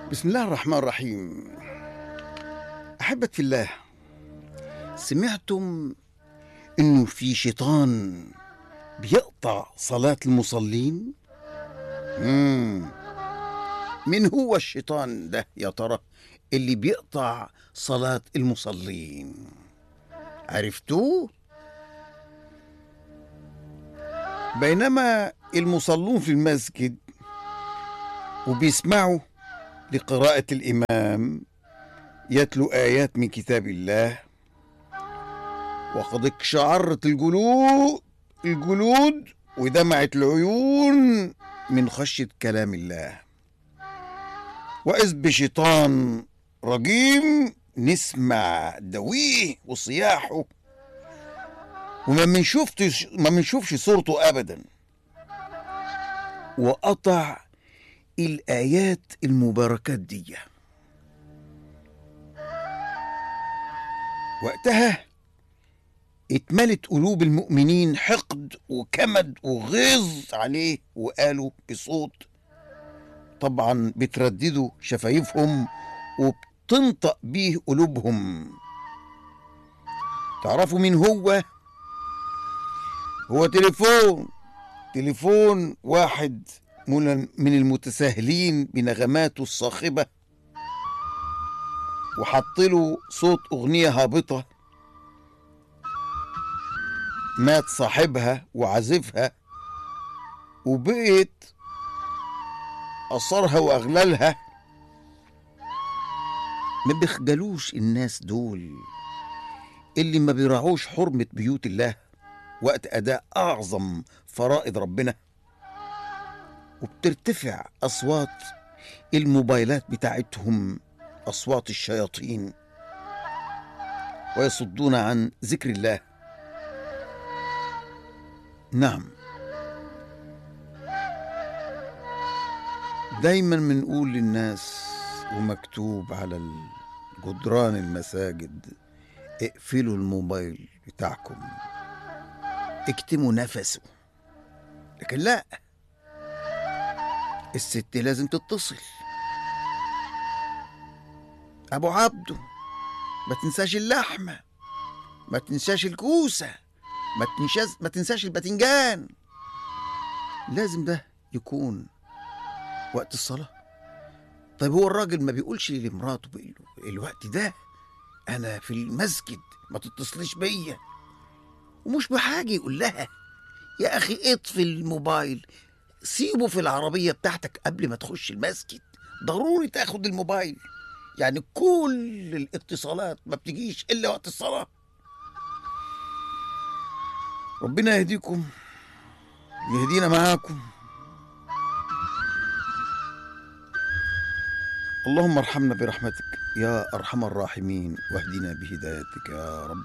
بسم الله الرحمن الرحيم أحبة في الله سمعتم إنه في شيطان بيقطع صلاة المصلين؟ مم. من هو الشيطان ده يا ترى اللي بيقطع صلاة المصلين؟ عرفتوه؟ بينما المصلون في المسجد وبيسمعوا لقراءة الإمام يتلو آيات من كتاب الله وقد اقشعرت الجلود الجلود ودمعت العيون من خشية كلام الله وإذ بشيطان رجيم نسمع دويه وصياحه وما بنشوفش ما بنشوفش صورته أبدا وقطع الآيات المباركات دي وقتها اتملت قلوب المؤمنين حقد وكمد وغيظ عليه وقالوا بصوت طبعا بترددوا شفايفهم وبتنطق بيه قلوبهم تعرفوا مين هو هو تليفون تليفون واحد من المتساهلين بنغماته الصاخبة وحط له صوت أغنية هابطة مات صاحبها وعازفها وبقت أثرها وأغلالها ما بيخجلوش الناس دول اللي ما بيراعوش حرمة بيوت الله وقت أداء أعظم فرائض ربنا وبترتفع أصوات الموبايلات بتاعتهم أصوات الشياطين ويصدون عن ذكر الله نعم دايما بنقول للناس ومكتوب على جدران المساجد اقفلوا الموبايل بتاعكم اكتموا نفسه لكن لا الست لازم تتصل ابو عبده ما تنساش اللحمه ما تنساش الكوسه ما تنساش ما تنساش الباذنجان لازم ده يكون وقت الصلاه طيب هو الراجل ما بيقولش لمراته بيقول له الوقت ده انا في المسجد ما تتصليش بيا ومش بحاجه يقول لها يا اخي اطفي الموبايل سيبه في العربية بتاعتك قبل ما تخش المسجد ضروري تاخد الموبايل يعني كل الاتصالات ما بتجيش إلا وقت الصلاة ربنا يهديكم يهدينا معاكم اللهم ارحمنا برحمتك يا أرحم الراحمين واهدنا بهدايتك يا رب